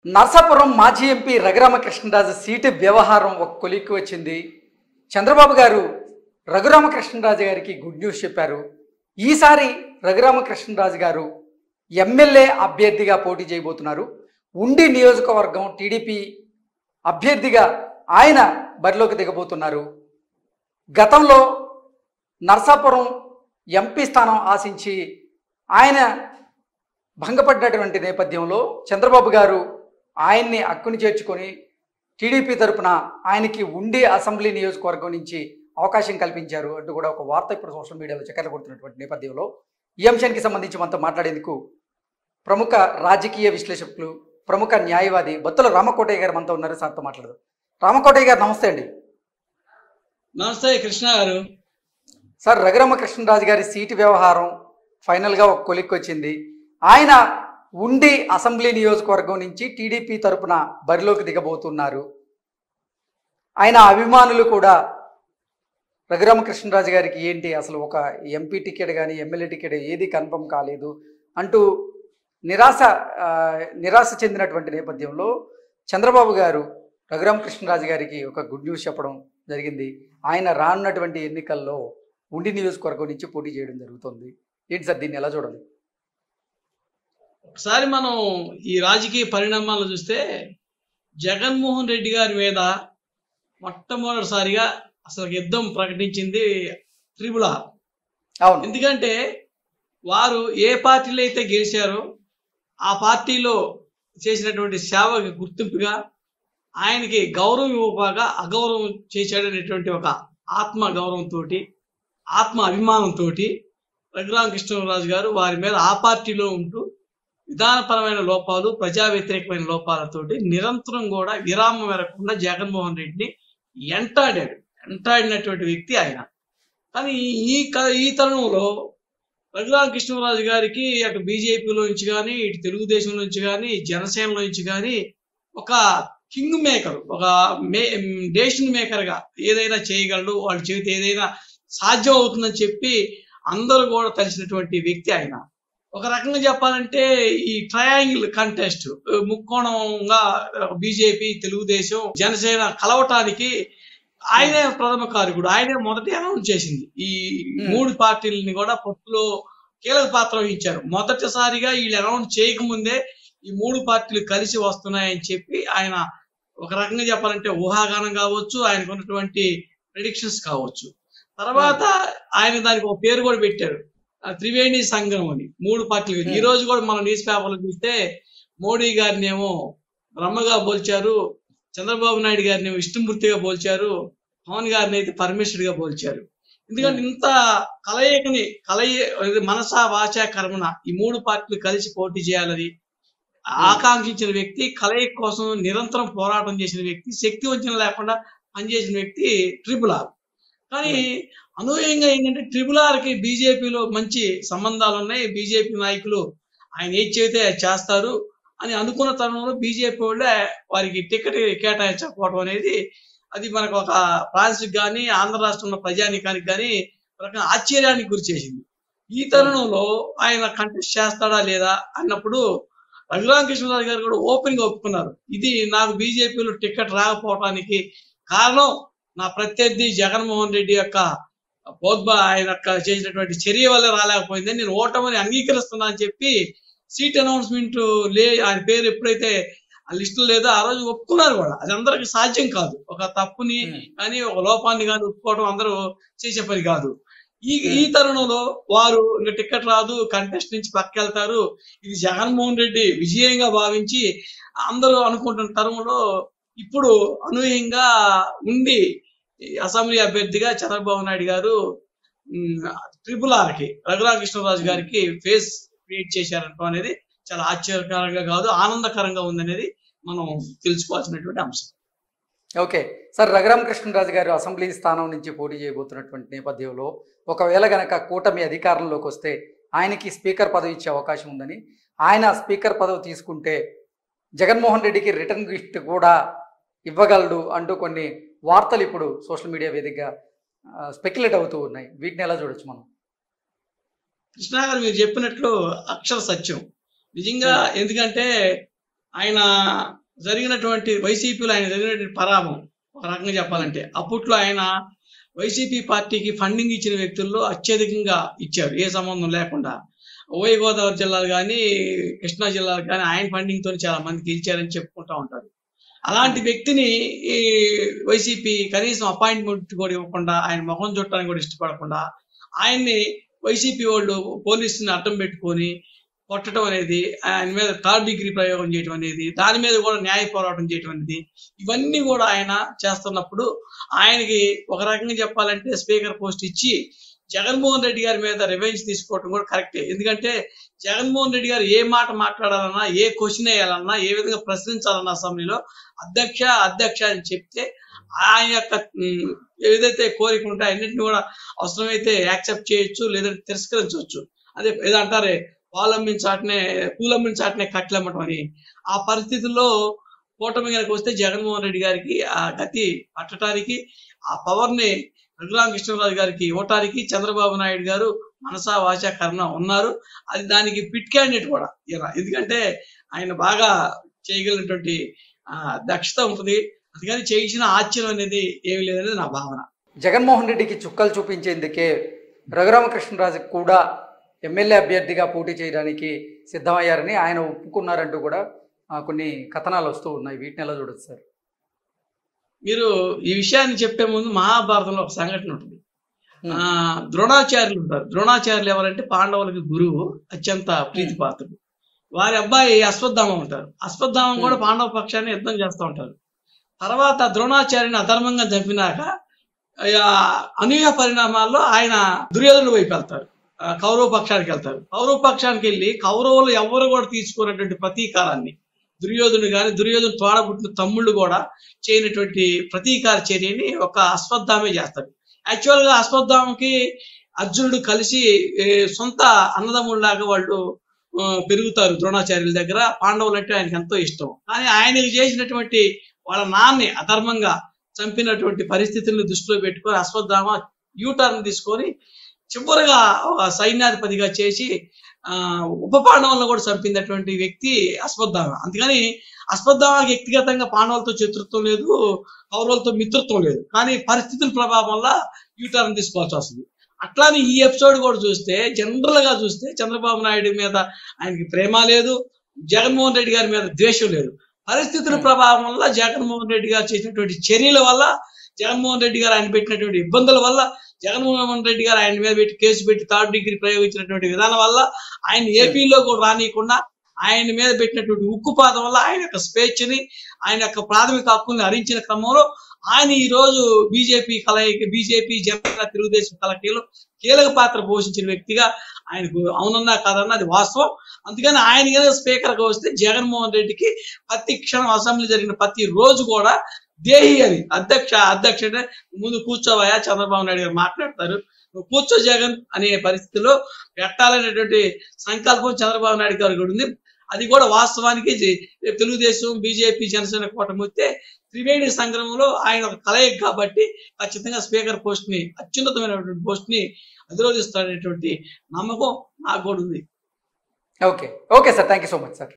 నర్సాపురం మాజీ MP Raghuramakrishnaraju seat వ్యవహారం ఒక కొలిక్కి వచ్చింది చంద్రబాబు గారు రఘురామకృష్ణరాజు గారికి గుడ్ న్యూస్ చెప్పారు ఈసారి రఘురామకృష్ణరాజు గారు ఎమ్మెల్యే అభ్యర్థిగా పోటీ చేయబోతున్నారు ఉండి నియోజకవర్గం టీడీపీ అభ్యర్థిగా ఆయన బరిలోకి దిగబోతున్నారు గతంలో నర్సాపురం ఎంపీ స్థానం ఆశించి ఆయన భంగపడినటువంటి నేపథ్యంలో చంద్రబాబు గారు ఆయన్ని అక్కుని చేర్చుకొని టీడీపీ తరపున ఆయనకి ఉండి అసెంబ్లీ నియోజకవర్గం నుంచి అవకాశం కల్పించారు అంటూ కూడా ఒక వార్త ఇప్పుడు సోషల్ మీడియాలో చక్కర్లు కొడుతున్నటువంటి నేపథ్యంలో ఈ అంశానికి సంబంధించి మనతో మాట్లాడేందుకు ప్రముఖ రాజకీయ విశ్లేషకులు ప్రముఖ న్యాయవాది బత్తుల రామకోటయ్య గారు మనతో ఉన్నారు సార్తో మాట్లాడదు రామకోటయ్య గారు నమస్తే అండి నమస్తే కృష్ణ గారు సార్ రఘురామకృష్ణరాజు గారి సీటు వ్యవహారం ఫైనల్గా ఒక కొలిక్కి వచ్చింది ఆయన ఉండి అసెంబ్లీ నియోజకవర్గం నుంచి టీడీపీ తరపున బరిలోకి దిగబోతున్నారు ఆయన అభిమానులు కూడా రఘురామకృష్ణరాజు గారికి ఏంటి అసలు ఒక ఎంపీ టికెట్ కానీ ఎమ్మెల్యే టికెట్ ఏది కన్ఫర్మ్ కాలేదు అంటూ నిరాశ ఆ, నిరాశ చెందినటువంటి నేపథ్యంలో చంద్రబాబు గారు రఘురామకృష్ణరాజు గారికి ఒక గుడ్ న్యూస్ చెప్పడం జరిగింది ఆయన రానున్నటువంటి ఎన్నికల్లో ఉండి నియోజకవర్గం నుంచి పోటీ చేయడం జరుగుతుంది ఏంటి సార్ దీన్ని ఎలా చూడాలి ఒకసారి మనం ఈ రాజకీయ పరిణామాలను చూస్తే జగన్మోహన్ రెడ్డి గారి మీద మొట్టమొదటిసారిగా అసలు యుద్ధం ప్రకటించింది త్రిపుల అవును ఎందుకంటే వారు ఏ పార్టీలో అయితే గెలిచారో ఆ పార్టీలో చేసినటువంటి సేవకి గుర్తింపుగా ఆయనకి గౌరవం ఇవ్వగా అగౌరవం చేశాడనేటువంటి ఒక ఆత్మ గౌరవంతో ఆత్మ అభిమానంతో రఘురామకృష్ణరాజు గారు వారి మీద ఆ పార్టీలో ఉంటూ విధానపరమైన లోపాలు ప్రజా వ్యతిరేకమైన లోపాలతోటి నిరంతరం కూడా విరామం వెరకుండా జగన్మోహన్ రెడ్డిని ఎంటాడాడు ఎంటాడినటువంటి వ్యక్తి ఆయన కానీ ఈ క- ఈ తరుణంలో రఘురామకృష్ణరాజు గారికి అటు బీజేపీలో నుంచి కానీ ఇటు తెలుగుదేశం నుంచి కానీ జనసేనలో నుంచి కానీ ఒక కింగ్ మేకర్ ఒక మే డేషన్ మేకర్ గా ఏదైనా చేయగలడు వాళ్ళు చెబితే ఏదైనా సాధ్యం అవుతుందని చెప్పి అందరూ కూడా తెలిసినటువంటి వ్యక్తి ఆయన ఒక రకంగా చెప్పాలంటే ఈ ట్రయాంగిల్ కంటెస్ట్ ముక్కోణంగా బీజేపీ తెలుగుదేశం జనసేన కలవటానికి ఆయనే ప్రథమ కారకుడు ఆయనే మొదటి అనౌన్స్ చేసింది ఈ Hmm. మూడు పార్టీలని కూడా పొత్తులో కీలక పాత్ర వహించారు మొదటిసారిగా వీళ్ళు అనౌన్స్ చేయకముందే ఈ మూడు పార్టీలు కలిసి వస్తున్నాయని చెప్పి ఆయన ఒక రకంగా చెప్పాలంటే ఊహాగానం కావచ్చు ఆయనకు ఉన్నటువంటి ప్రిడిక్షన్స్ కావచ్చు తర్వాత ఆయన దానికి ఒక పేరు కూడా పెట్టారు ఆ త్రివేణి సంఘం అని మూడు పార్టీలు Hmm. ఈ రోజు కూడా మనం న్యూస్ పేపర్లు చూస్తే మోడీ గారిని ఏమో బ్రహ్మగా పోల్చారు చంద్రబాబు నాయుడు గారిని ఏమో విష్ణుమూర్తిగా పోల్చారు పవన్ గారిని అయితే పరమేశ్వరుడు గా పోల్చారు ఎందుకంటే ఇంత కలయికని కలయి ఇది మనస వాచ కర్మన ఈ మూడు పార్టీలు కలిసి పోటీ చేయాలని ఆకాంక్షించిన వ్యక్తి కలయిక కోసం నిరంతరం పోరాటం చేసిన వ్యక్తి శక్తి వంచన లేకుండా పనిచేసిన వ్యక్తి ట్రిపుల్ ఆర్ కానీ అనూహ్యంగా ఏంటంటే ట్రిపుల్ ఆర్ కి బీజేపీలో మంచి సంబంధాలు ఉన్నాయి బీజేపీ నాయకులు ఆయన ఏది చెబితే అది చేస్తారు అని అనుకున్న తరుణంలో బీజేపీ వాళ్ళే వారికి టికెట్ కేటాయించకపోవడం అనేది అది మనకు ఒక ఫ్రాన్స్కి కానీ ఆంధ్ర రాష్ట్రంలో ప్రజానీకానికి కానీ ఒక రకమైన ఆశ్చర్యానికి గురి చేసింది ఈ తరుణంలో ఆయన కంటెస్ట్ చేస్తాడా లేదా అన్నప్పుడు రఘురామకృష్ణరాజు గారు కూడా ఓపెన్ గా ఒప్పుకున్నారు ఇది నాకు బీజేపీలో టికెట్ రాకపోవడానికి కారణం నా ప్రత్యర్థి జగన్మోహన్ రెడ్డి యొక్క బోధ్బ ఆయన యొక్క చేసినటువంటి చర్య వల్ల రాలేకపోయింది నేను ఓటమని అంగీకరిస్తున్నా అని చెప్పి సీట్ అనౌన్స్మెంట్ లే ఆయన పేరు ఎప్పుడైతే ఆ లిస్టులో లేదో ఆ రోజు ఒప్పుకున్నారు కూడా అది అందరికి సాధ్యం కాదు ఒక తప్పుని Hmm. కానీ ఒక లోపాన్ని కానీ ఒప్పుకోవడం అందరూ చేసే పని కాదు ఈ ఈ తరుణంలో వారు ఇంకా టికెట్ రాదు కంటెస్ట్ నుంచి పక్కెళ్తారు ఇది జగన్మోహన్ రెడ్డి విజయంగా భావించి అందరూ అనుకుంటున్న తరుణంలో ఇప్పుడు అనూహ్యంగా ఉండి ఈ అసెంబ్లీ అభ్యర్థిగా చంద్రబాబు నాయుడు గారు ట్రిపుల్ ఆర్ కి రఘురామకృష్ణరాజు గారికి ఫేస్ క్రియేట్ చేశారనడం అనేది చాలా ఆశ్చర్యకరంగా కాదు ఆనందకరంగా ఉందనేది మనం తెలుసుకోవాల్సినటువంటి అంశం ఓకే సార్ రఘురామకృష్ణరాజు గారు అసెంబ్లీ స్థానం నుంచి పోటీ చేయబోతున్నటువంటి నేపథ్యంలో ఒకవేళ గనక కూటమి అధికారంలోకి వస్తే ఆయనకి స్పీకర్ పదవి ఇచ్చే అవకాశం ఉందని ఆయన స్పీకర్ పదవి తీసుకుంటే జగన్మోహన్ రెడ్డికి రిటర్న్ గిఫ్ట్ కూడా ఇవ్వగలడు అంటూ కొన్ని వార్తలు ఇప్పుడు సోషల్ మీడియా వేదికగా స్పెక్యులేట్ అవుతూ ఉన్నాయి వీటిని ఎలా చూడొచ్చు మనం కృష్ణ గారు మీరు చెప్పినట్లు అక్షర సత్యం నిజంగా ఎందుకంటే ఆయన జరిగినటువంటి వైసీపీలో ఆయన జరిగినటువంటి పరాభం ఒక రకంగా చెప్పాలంటే అప్పట్లో ఆయన వైసీపీ పార్టీకి ఫండింగ్ ఇచ్చిన వ్యక్తుల్లో అత్యధికంగా ఇచ్చారు ఏ సంబంధం లేకుండా ఉభయ గోదావరి జిల్లాలు కానీ కృష్ణా జిల్లాలు కానీ ఆయన ఫండింగ్ తో చాలా మందికి ఇచ్చారని చెప్పుకుంటా ఉంటారు అలాంటి వ్యక్తిని ఈ వైసీపీ కనీసం అపాయింట్మెంట్ కూడా ఇవ్వకుండా ఆయన ముఖం చుట్టానికి కూడా ఇష్టపడకుండా ఆయన్ని వైసీపీ వాళ్ళు పోలీసుని అడ్డం పెట్టుకొని కొట్టడం అనేది ఆయన మీద థర్డ్ డిగ్రీ ప్రయోగం చేయడం అనేది దాని మీద కూడా న్యాయ పోరాటం చేయడం అనేది ఇవన్నీ కూడా ఆయన చేస్తున్నప్పుడు ఆయనకి ఒక రకంగా చెప్పాలంటే స్పీకర్ పోస్ట్ ఇచ్చి జగన్మోహన్ రెడ్డి గారి మీద రివెంజ్ తీసుకోవడం కూడా కరెక్టే ఎందుకంటే జగన్మోహన్ రెడ్డి గారు ఏ మాట మాట్లాడాలన్నా ఏ క్వశ్చన్ వేయాలన్నా ఏ విధంగా ప్రశ్నించాలన్నా అసెంబ్లీలో అధ్యక్ష అధ్యక్ష అని చెప్తే ఆయన యొక్క ఉమ్, ఏదైతే కోరిక ఉంటే అన్నింటిని కూడా అవసరమైతే యాక్సెప్ట్ చేయొచ్చు లేదంటే తిరస్కరించవచ్చు అదే ఏదో అంటారే పాలమ్మిన చాటనే పూలమ్మిన చాటనే కట్లమ్మటం అని ఆ పరిస్థితుల్లో కూటమి కనుక వస్తే జగన్మోహన్ రెడ్డి గారికి ఆ గతి పట్టడానికి ఆ పవర్ ని రఘురామకృష్ణరాజు గారికి ఇవ్వటానికి చంద్రబాబు నాయుడు గారు మనసా వాచ కర్ణ ఉన్నారు అది దానికి పిట్ క్యాండిడేట్ కూడా ఈయన ఎందుకంటే ఆయన బాగా చేయగలిగినటువంటి ఆ, దక్షత ఉంటుంది అందుకని చేయించిన ఆశ్చర్యం అనేది ఏమి లేదనేది నా భావన జగన్మోహన్ రెడ్డికి చుక్కలు చూపించేందుకే రఘురామకృష్ణరాజు కూడా ఎమ్మెల్యే అభ్యర్థిగా పోటీ చేయడానికి సిద్ధమయ్యారని ఆయన ఒప్పుకున్నారంటూ కూడా ఆ, కొన్ని కథనాలు వస్తూ ఉన్నాయి వీటిని ఎలా చూడొచ్చు సార్ మీరు ఈ విషయాన్ని చెప్పే ముందు మహాభారతంలో ఒక సంఘటన ఉంటుంది ఆ ద్రోణాచార్యులు ఉంటారు ద్రోణాచార్యులు ఎవరంటే పాండవులకి గురువు అత్యంత ప్రీతిపాత్రుడు వారి అబ్బాయి అశ్వత్థామ ఉంటారు అశ్వత్థామ కూడా పాండవ పక్షాన్ని యుద్ధం చేస్తూ ఉంటారు తర్వాత ద్రోణాచార్యుని అధర్మంగా చంపినాక ఆ, అనూహ్య పరిణామాల్లో ఆయన దుర్యోధనుడు వైపు వెళ్తారు ఆ, కౌరవ పక్షానికి వెళ్తారు కౌరవ పక్షానికి వెళ్ళి కౌరవులు ఎవరు కూడా తీసుకున్నటువంటి ప్రతీకారాన్ని దుర్యోధనుడు కానీ దుర్యోధను తోడబుట్టిన తమ్ముళ్ళు కూడా చేయనటువంటి ప్రతీకార చర్యని ఒక అశ్వత్థామే చేస్తాడు యాక్చువల్ గా అశ్వత్థామకి అర్జునుడు కలిసి ఏ, సొంత అన్నదమ్ముళ్ళలాగా వాళ్ళు ఆ, పెరుగుతారు ద్రోణాచార్యుల దగ్గర పాండవులు అంటే ఆయనకి ఎంతో ఇష్టం కానీ ఆయనకి చేసినటువంటి వాళ్ళ నాన్ని అధర్మంగా చంపినటువంటి పరిస్థితులను దృష్టిలో పెట్టుకొని అశ్వత్థామ యూటర్న్ తీసుకొని చివరిగా ఒక సైన్యాధిపతిగా చేసి ఆ ఉప పాండవులను కూడా చంపినటువంటి వ్యక్తి అశ్వత్థామ అందుకని అశ్వత్థామకి వ్యక్తిగతంగా పాండవులతో శత్రుత్వం లేదు కౌరవులతో మిత్రత్వం లేదు కానీ పరిస్థితుల ప్రభావం వల్ల యూటర్న్ తీసుకోవాల్సి వస్తుంది అట్లానే ఈ ఎపిసోడ్ కూడా చూస్తే జనరల్ గా చూస్తే చంద్రబాబు నాయుడు మీద ఆయనకి ప్రేమ లేదు జగన్మోహన్ రెడ్డి గారి మీద ద్వేషం లేదు పరిస్థితుల ప్రభావం వల్ల జగన్మోహన్ రెడ్డి గారు చేసినటువంటి చర్యల వల్ల జగన్మోహన్ రెడ్డి గారు ఆయన పెట్టినటువంటి ఇబ్బందుల వల్ల జగన్మోహన్ రెడ్డి గారు ఆయన మీద పెట్టి కేసు పెట్టి థర్డ్ డిగ్రీ ప్రయోగించినటువంటి విధానం వల్ల ఆయన ఏపీలో కూడా రానియకుండా ఆయన మీద పెట్టినటువంటి ఉక్కుపాతం వల్ల ఆయన యొక్క స్వేచ్ఛని ఆయన యొక్క ప్రాథమిక హక్కుల్ని హరించిన క్రమంలో ఆయన ఈ రోజు బీజేపీ కలయిక బీజేపీ జనసేన తెలుగుదేశం కలయికలో కీలక పాత్ర పోషించిన వ్యక్తిగా ఆయనకు అవునన్నా కాదన్నా అది వాస్తవం అందుకని ఆయన కనుక స్పీకర్ గా వస్తే జగన్మోహన్ రెడ్డికి ప్రతి క్షణం అసెంబ్లీ జరిగిన ప్రతి రోజు కూడా దేహి అని అధ్యక్ష అధ్యక్ష అంటే ముందు కూర్చోవయా చంద్రబాబు నాయుడు గారు మాట్లాడతారు నువ్వు కూర్చో జగన్ అనే పరిస్థితిలో పెట్టాలనేటువంటి సంకల్పం చంద్రబాబు నాయుడు గారు కూడా ఉంది అది కూడా వాస్తవానికి జి- తెలుగుదేశం బీజేపీ జనసేన కూటమి వస్తే త్రివేణి సంగ్రమంలో ఆయన ఒక కలయిక కాబట్టి ఖచ్చితంగా స్పీకర్ పోస్ట్ ని అత్యున్నతమైనటువంటి పోస్ట్ ని అధిరోధిస్తాడనేటువంటి నమ్మకం నాకు కూడా ఉంది okay okay sir thank you so much sir